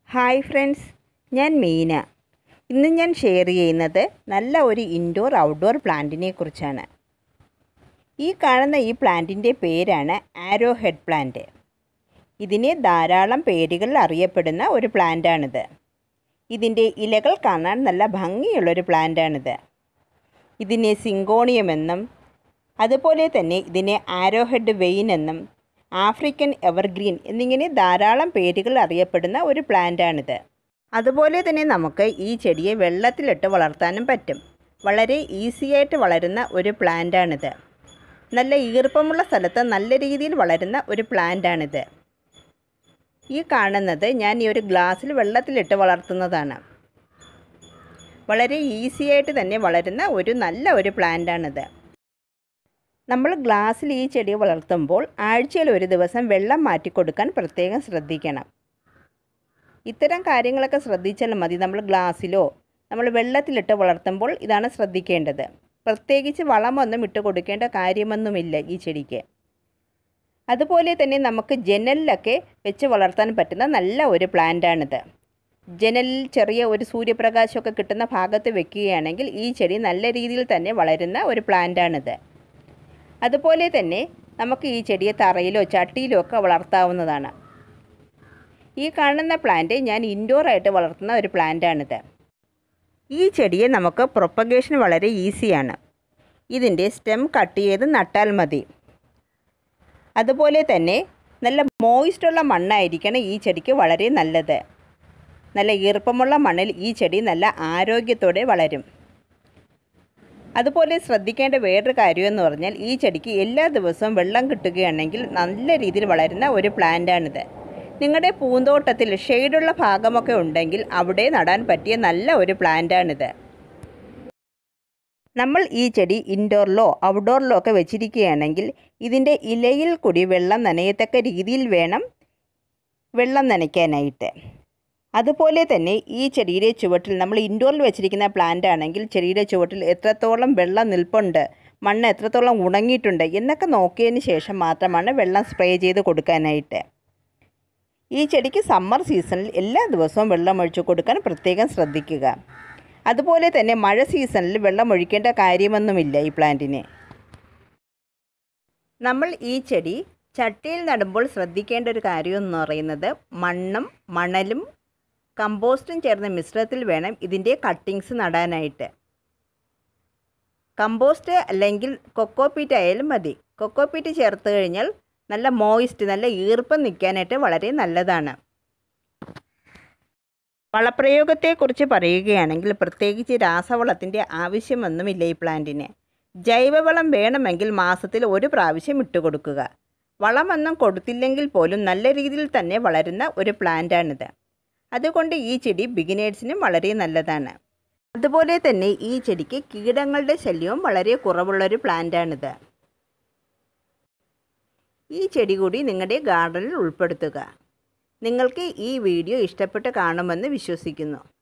hi friends ഞാൻ മീന ഇന്ന് ഞാൻ ഷെയർ ചെയ്യുന്നത് നല്ല ഒരു ഇൻഡോർ ഔട്ട്ഡോർ പ്ലാന്റിനെ കുറിച്ചാണ് ഈ കാണുന്ന ഈ പ്ലാന്റിൻ്റെ പേരാണ് ആരോ ഹെഡ് പ്ലാന്റ് ഇതിനെ ധാരാളം പേരുകളിൽ അറിയപ്പെടുന്ന ഒരു പ്ലാന്റാണിത് ഇതിൻ്റെ ഇലകൾ കാണാൻ നല്ല ഭംഗിയുള്ളൊരു പ്ലാന്റാണിത് ഇതിനെ സിങ്കോണിയം എന്നും അതുപോലെ തന്നെ ഇതിനെ ആരോ ഹെഡ് വെയിൻ എന്നും ആഫ്രിക്കൻ എവർഗ്രീൻ എന്നിങ്ങനെ ധാരാളം പേരുകൾ അറിയപ്പെടുന്ന ഒരു പ്ലാന്റാണിത് അതുപോലെ തന്നെ നമുക്ക് ഈ ചെടിയെ വെള്ളത്തിലിട്ട് വളർത്താനും പറ്റും വളരെ ഈസിയായിട്ട് വളരുന്ന ഒരു പ്ലാന്റാണിത് നല്ല ഈർപ്പമുള്ള സ്ഥലത്ത് നല്ല രീതിയിൽ വളരുന്ന ഒരു പ്ലാന്റാണിത് ഈ കാണുന്നത് ഞാൻ ഈ ഒരു ഗ്ലാസ്സിൽ വെള്ളത്തിലിട്ട് വളർത്തുന്നതാണ് വളരെ ഈസിയായിട്ട് തന്നെ വളരുന്ന ഒരു നല്ല ഒരു പ്ലാന്റാണിത് നമ്മൾ ഗ്ലാസ്സിൽ ഈ ചെടി വളർത്തുമ്പോൾ ആഴ്ചയിൽ ഒരു ദിവസം വെള്ളം മാറ്റി കൊടുക്കാൻ പ്രത്യേകം ശ്രദ്ധിക്കണം ഇത്തരം കാര്യങ്ങളൊക്കെ ശ്രദ്ധിച്ചാൽ മതി നമ്മൾ ഗ്ലാസ്സിലോ നമ്മൾ വെള്ളത്തിലിട്ട് വളർത്തുമ്പോൾ ഇതാണ് ശ്രദ്ധിക്കേണ്ടത് പ്രത്യേകിച്ച് വളമൊന്നും ഇട്ട് കൊടുക്കേണ്ട കാര്യമൊന്നുമില്ല ഈ ചെടിക്ക് അതുപോലെ തന്നെ നമുക്ക് ജനലിലൊക്കെ വെച്ച് വളർത്താൻ പറ്റുന്ന നല്ല ഒരു പ്ലാന്റാണിത് ജനലിൽ ചെറിയ ഒരു സൂര്യപ്രകാശമൊക്കെ കിട്ടുന്ന ഭാഗത്ത് വെക്കുകയാണെങ്കിൽ ഈ ചെടി നല്ല രീതിയിൽ തന്നെ വളരുന്ന ഒരു പ്ലാന്റാണിത് അതുപോലെ തന്നെ നമുക്ക് ഈ ചെടിയെ തറയിലോ ചട്ടിയിലോ ഒക്കെ വളർത്താവുന്നതാണ് ഈ കാണുന്ന പ്ലാന്റ് ഞാൻ ഇൻഡോറായിട്ട് വളർത്തുന്ന ഒരു പ്ലാന്റാണിത് ഈ ചെടിയെ നമുക്ക് പ്രൊപ്പഗേഷൻ വളരെ ഈസിയാണ് ഇതിൻ്റെ സ്റ്റെം കട്ട് ചെയ്ത് നട്ടാൽ മതി അതുപോലെ തന്നെ നല്ല മോയിസ്റ്റുള്ള മണ്ണായിരിക്കണം ഈ ചെടിക്ക് വളരെ നല്ലത് നല്ല ഈർപ്പമുള്ള മണ്ണിൽ ഈ ചെടി നല്ല ആരോഗ്യത്തോടെ വളരും അതുപോലെ ശ്രദ്ധിക്കേണ്ട വേറൊരു കാര്യമെന്ന് പറഞ്ഞാൽ ഈ ചെടിക്ക് എല്ലാ ദിവസവും വെള്ളം കിട്ടുകയാണെങ്കിൽ നല്ല രീതിയിൽ വളരുന്ന ഒരു പ്ലാന്റാണിത് നിങ്ങളുടെ പൂന്തോട്ടത്തിൽ ഷെയ്ഡുള്ള ഭാഗമൊക്കെ ഉണ്ടെങ്കിൽ അവിടെ നടാൻ പറ്റിയ നല്ല ഒരു പ്ലാന്റാണിത് നമ്മൾ ഈ ചെടി ഇൻഡോറിലോ ഔട്ട്ഡോറിലോ ഒക്കെ വെച്ചിരിക്കുകയാണെങ്കിൽ ഇതിൻ്റെ ഇലയിൽ കൂടി വെള്ളം നനയത്തക്ക രീതിയിൽ വേണം വെള്ളം നനയ്ക്കാനായിട്ട് അതുപോലെ തന്നെ ഈ ചെടിയുടെ ചുവട്ടിൽ നമ്മൾ ഇൻഡോറിൽ വെച്ചിരിക്കുന്ന പ്ലാന്റ് ആണെങ്കിൽ ചെടിയുടെ ചുവട്ടിൽ എത്രത്തോളം വെള്ളം നിൽപ്പുണ്ട് മണ്ണ് എത്രത്തോളം ഉണങ്ങിയിട്ടുണ്ട് എന്നൊക്കെ നോക്കിയതിന് ശേഷം മാത്രമാണ് വെള്ളം സ്പ്രേ ചെയ്ത് കൊടുക്കാനായിട്ട് ഈ ചെടിക്ക് സമ്മർ സീസണിൽ എല്ലാ ദിവസവും വെള്ളം ഒഴിച്ചു കൊടുക്കാൻ പ്രത്യേകം ശ്രദ്ധിക്കുക അതുപോലെ തന്നെ മഴ സീസണിൽ വെള്ളം ഒഴിക്കേണ്ട കാര്യമൊന്നുമില്ല ഈ പ്ലാന്റിന് നമ്മൾ ഈ ചെടി ചട്ടിയിൽ നടുമ്പോൾ ശ്രദ്ധിക്കേണ്ട ഒരു കാര്യം എന്ന് പറയുന്നത് മണ്ണും മണലും കമ്പോസ്റ്റും ചേർന്ന മിശ്രിതത്തിൽ വേണം ഇതിൻ്റെ കട്ടിങ്സ് നടാനായിട്ട് കമ്പോസ്റ്റ് അല്ലെങ്കിൽ കൊക്കോപ്പീറ്റ് ആയാലും മതി കൊക്കോപ്പീറ്റ് ചേർത്ത് കഴിഞ്ഞാൽ നല്ല മോയിസ്റ്റ് നല്ല ഈർപ്പം നിൽക്കാനായിട്ട് വളരെ നല്ലതാണ് വളപ്രയോഗത്തെക്കുറിച്ച് പറയുകയാണെങ്കിൽ പ്രത്യേകിച്ച് രാസവളത്തിൻ്റെ ആവശ്യമൊന്നുമില്ല ഈ പ്ലാന്റിന് ജൈവവളം വേണമെങ്കിൽ മാസത്തിൽ ഒരു പ്രാവശ്യം ഇട്ട് കൊടുക്കുക വളമൊന്നും കൊടുത്തില്ലെങ്കിൽ പോലും നല്ല രീതിയിൽ തന്നെ വളരുന്ന ഒരു പ്ലാന്റാണിത് അതുകൊണ്ട് ഈ ചെടി ബിഗിനേഴ്സിനും വളരെ നല്ലതാണ് അതുപോലെ തന്നെ ഈ ചെടിക്ക് കീടങ്ങളുടെ ശല്യവും വളരെ കുറവുള്ളൊരു പ്ലാന്റാണിത് ഈ ചെടി കൂടി നിങ്ങളുടെ ഗാർഡനിൽ ഉൾപ്പെടുത്തുക നിങ്ങൾക്ക് ഈ വീഡിയോ ഇഷ്ടപ്പെട്ട് കാണുമെന്ന് വിശ്വസിക്കുന്നു